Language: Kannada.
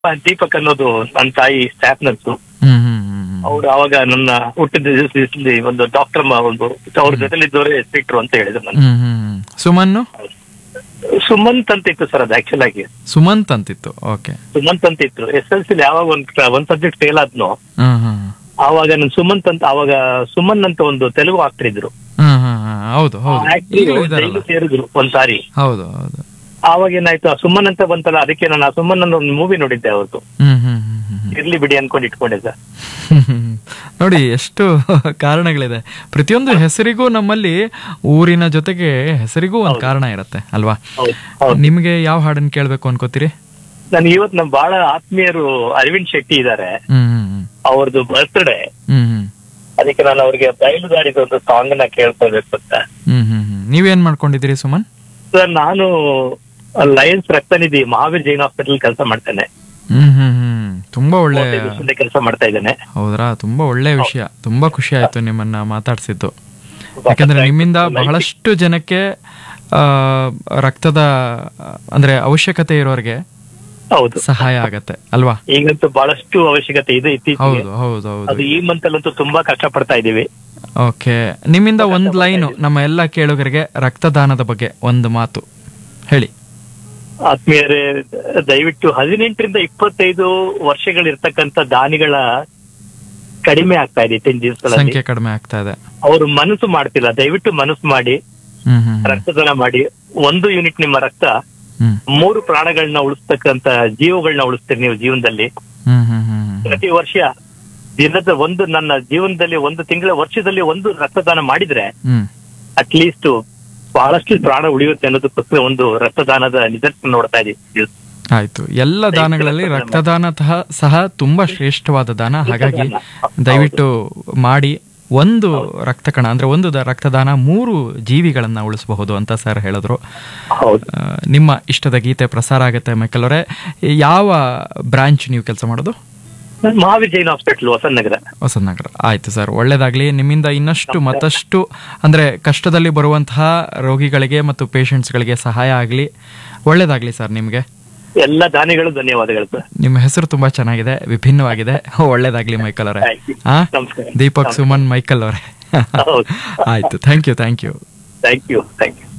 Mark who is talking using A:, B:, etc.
A: ದೀಪಕ್ ಅನ್ನೋದು ನನ್ನ ತಾಯಿ ಸ್ಟಾಫ್ ನರ್ಸು
B: ಹ್ಮ್ ಹ್ಮ್ ಹ್ಮ್ ಹ್ಮ್.
A: ಅವ್ರು ಅವಾಗ ನನ್ನ ಹುಟ್ಟಿದ ದಿವಸದಲ್ಲಿ ಒಂದು ಡಾಕ್ಟರ್ ಒಂದು ಅವ್ರ ಜೊತೆಲಿದ್ದವರೇ ಸಿಟ್ರು ಅಂತ ಹೇಳಿದ್ರು ನಾನು
B: ಹ್ಮ್ ಹ್ಮ್ ಹ್ಮ್. ಸುಮನ್ನು
A: ಸುಮಂತ್ ಅಂತ ಇತ್ತು ಸರ್ ಅದು ಆಕ್ಚುಲ್ ಆಗಿ
B: ಸುಮಂತ್ ಅಂತಿತ್ತು ಓಕೆ
A: ಸುಮಂತ್ ಅಂತ ಇತ್ತು ಎಸ್ ಎಲ್ ಸಿ ಯಾವಾಗ ಒಂದ್ ಒಂದ್ ಸಬ್ಜೆಕ್ಟ್ ಫೇಲ್ ಆದ್ನೋ
B: ಹ್ಮ್ ಹ್ಮ್ ಹ್ಮ್.
A: ಆವಾಗ ನನ್ ಸುಮಂತ್ ಅಂತ ಅವಾಗ ಸುಮನ್ ಅಂತ ಒಂದು ತೆಲುಗು ಆಕ್ಟರ್ ಇದ್ರು
B: ಹ್ಮ್ ಹ್ಮ್ ಹ್ಮ್. ಹೌದು ಹೌದು ಈಗಲೂ ಇದಾರಲ್ಲ
A: ಜೈಲು ಸೇರಿದ್ರು ಒಂದ್ಸಾರಿ
B: ಹೌದು ಹೌದು
A: ಆವಾಗ ಏನಾಯ್ತು ಆ ಸುಮನ್ ಅಂತ ಬಂತಲ್ಲ ಅದಕ್ಕೆ ನಾನು ಆ ಸುಮನ್ ಅನ್ನೋ ಒಂದು ಮೂವಿ ನೋಡಿದ್ದೆ ಅವ್ರದ್ದು
B: ಹ್ಮ್ ಹ್ಮ್ ಹ್ಮ್ ಹ್ಮ್ ಹ್ಮ್.
A: ಇರ್ಲಿ ಬಿಡಿ ಅನ್ಕೊಂಡು ಇಟ್ಕೊಂಡೆ ಸರ್
B: ನೋಡಿ ಎಷ್ಟು ಕಾರಣಗಳಿದೆ ಪ್ರತಿಯೊಂದು ಹೆಸರಿಗೂ ನಮ್ಮಲ್ಲಿ ಊರಿನ ಜೊತೆಗೆ ಹೆಸರಿಗೂ ಒಂದು ಕಾರಣ ಇರುತ್ತೆ ಅಲ್ವಾ
A: ಹೌದು ಹೌದು
B: ನಿಮಗೆ ಯಾವ ಹಾಡನ್ನು ಕೇಳಬೇಕು ಅನ್ಕೋತೀರಿ
A: ನನ್ ಇವತ್ ನಮ್ ಬಹಳ ಆತ್ಮೀಯರು ಅರವಿಂದ್ ಶೆಟ್ಟಿ ಇದ್ದಾರೆ
B: ಹ್ಮ್ ಹ್ಮ್ ಹ್ಮ್.
A: ಅವ್ರದ್ದು ಬರ್ತ್ಡೇ
B: ಹ್ಮ್ ಹ್ಮ್
A: ಅದಕ್ಕೆ ನಾನು ಅವ್ರಿಗೆ ಬಯಲುದಾರಿದ ಒಂದು ಸಾಂಗ್ ನ ಕೇಳ್ಕೋಬೇಕು ಅಂತ
B: ಹ್ಮ್ ಹ್ಮ್ ಹ್ಮ್ ನೀವೇನ್ ಮಾಡ್ಕೊಂಡಿದ್ದೀರಿ ಸುಮನ್
A: ಸರ್ ನಾನು ಲಯನ್ಸ್ ರಕ್ತನಿಧಿ ಮಹಾವೀರ್ ಜೈನ್ ಹಾಸ್ಪಿಟಲ್ ಕೆಲಸ ಮಾಡ್ತೇನೆ
B: ಹ್ಮ್ ಹ್ಮ್ ಹ್ಮ್ ತುಂಬಾ ಒಳ್ಳೆ
A: ಕೆಲಸ ಮಾಡ್ತಾ ಇದ್ದೇನೆ
B: ಹೌದ್ರಾ ತುಂಬಾ ಒಳ್ಳೆ ವಿಷಯ ತುಂಬಾ ಖುಷಿ ಆಯ್ತು ನಿಮ್ಮನ್ನ ಮಾತಾಡ್ಸಿದ್ದು ಯಾಕಂದ್ರೆ ನಿಮ್ಮಿಂದ ಬಹಳಷ್ಟು ಜನಕ್ಕೆ ಆ, ರಕ್ತದ ಅಂದ್ರೆ ಅವಶ್ಯಕತೆ ಇರೋರಿಗೆ
A: ಹೌದು
B: ಸಹಾಯ ಆಗತ್ತೆ ಅಲ್ವಾ
A: ಈಗಂತೂ ಬಹಳಷ್ಟು ಅವಶ್ಯಕತೆ ಇದೆ ಇತ್ತೀಚೆಗೆ
B: ಹೌದು ಹೌದು ಹೌದು
A: ಅದು ಈ ಮಂತ್ ಅಲ್ಲಂತೂ ತುಂಬಾ ಕಷ್ಟ ಪಡ್ತಾ ಇದೀವಿ
B: ಓಕೆ ನಿಮ್ಮಿಂದ ಒಂದ್ ಲೈನು ನಮ್ಮ ಎಲ್ಲ ಕೇಳುಗರಿಗೆ ರಕ್ತದಾನದ ಬಗ್ಗೆ ಒಂದು ಮಾತು ಹೇಳಿ
A: ಆತ್ಮೀಯರೇ ದಯವಿಟ್ಟು ಹದಿನೆಂಟರಿಂದ ಇಪ್ಪತ್ತೈದು ವರ್ಷಗಳಿರ್ತಕ್ಕಂಥ ದಾನಿಗಳ ಕಡಿಮೆ ಆಗ್ತಾ ಇದೆ ಇತ್ತಿನ ದಿವಸಗಳಲ್ಲಿ
B: ಸಂಖ್ಯೆ ಕಡಿಮೆ ಆಗ್ತಾ ಇದೆ
A: ಅವರು ಮನಸ್ಸು ಮಾಡ್ತಿಲ್ಲ ದಯವಿಟ್ಟು ಮನಸ್ಸು ಮಾಡಿ
B: ಹ್ಮ್ ಹ್ಮ್
A: ರಕ್ತದಾನ ಮಾಡಿ ಒಂದು ಯೂನಿಟ್ ನಿಮ್ಮ ರಕ್ತ
B: ಹ್ಮ್
A: ಮೂರು ಪ್ರಾಣಗಳನ್ನ ಉಳಿಸ್ತಕ್ಕಂತ ಜೀವಗಳನ್ನ ಉಳಿಸ್ತೀರಿ ನೀವು ಜೀವನದಲ್ಲಿ
B: ಹ್ಮ್ ಹ್ಮ್ ಹ್ಮ್ ಹ್ಮ್
A: ಪ್ರತಿ ವರ್ಷ ದಿನದ ಒಂದು ನನ್ನ ಜೀವನದಲ್ಲಿ ಒಂದು ತಿಂಗಳ ವರ್ಷದಲ್ಲಿ ಒಂದು ರಕ್ತದಾನ ಮಾಡಿದ್ರೆ
B: ಹ್ಮ್
A: ಅಟ್ ಲೀಸ್ಟ್ ಬಹಳಷ್ಟು ಪ್ರಾಣ ಉಳಿಯುತ್ತೆ ಅನ್ನೋದಕ್ಕೋಸ್ಕರ ಒಂದು ರಕ್ತದಾನದ ನಿದರ್ಶನ ನೋಡ್ತಾ ಇದೀವಿ
B: ಆಯ್ತು ಎಲ್ಲ ದಾನಗಳಲ್ಲಿ ರಕ್ತದಾನ ತಹ- ಸಹ ತುಂಬಾ ಶ್ರೇಷ್ಠವಾದ ದಾನ ಹಾಗಾಗಿ ದಯವಿಟ್ಟು ಮಾಡಿ ಒಂದು ರಕ್ತ ಕಣ ಅಂದ್ರೆ ಒಂದು ದ- ರಕ್ತದಾನ ಮೂರು ಜೀವಿಗಳನ್ನ ಉಳಿಸಬಹುದು ಅಂತ ಸರ್ ಹೇಳಿದ್ರು
A: ಹೌದು
B: ಆ, ನಿಮ್ಮ ಇಷ್ಟದ ಗೀತೆ ಪ್ರಸಾರ ಆಗುತ್ತೆ ಮೈಕಲ್ ಅವರೇ ಯಾವ ಬ್ರಾಂಚ್ ನೀವು ಕೆಲಸ ಮಾಡೋದು
A: ನಾನು ಮಹಾವೀರ್ ಜೈನ್ ಹಾಸ್ಪಿಟಲ್ ಹೊಸನಗರ
B: ಹೊಸನಗರ ಆಯ್ತು ಸರ್ ಒಳ್ಳೇದಾಗ್ಲಿ ನಿಮ್ಮಿಂದ ಇನ್ನಷ್ಟು ಮತ್ತಷ್ಟು ಅಂದ್ರೆ ಕಷ್ಟದಲ್ಲಿ ಬರುವಂತಹ ರೋಗಿಗಳಿಗೆ ಮತ್ತು ಪೇಷಂಟ್ಸ್ಗಳಿಗೆ ಸಹಾಯ ಆಗಲಿ ಒಳ್ಳೇದಾಗ್ಲಿ ಸರ್ ನಿಮಗೆ
A: ಎಲ್ಲ ದಾನಿಗಳು ಧನ್ಯವಾದಗಳು ಸರ್
B: ನಿಮ್ಮ ಹೆಸರು ತುಂಬಾ ಚೆನ್ನಾಗಿದೆ ವಿಭಿನ್ನವಾಗಿದೆ ಒಳ್ಳೇದಾಗ್ಲಿ ಮೈಕಲ್ ಅವರೇ
A: Thank you.
B: ಆ
A: ನಮಸ್ಕಾರ
B: ದೀಪಕ್ ಸುಮನ್ ಮೈಕಲ್ ಅವರೇ
A: ಹೌದು
B: ಆಯ್ತು thank you thank you
A: thank you thank you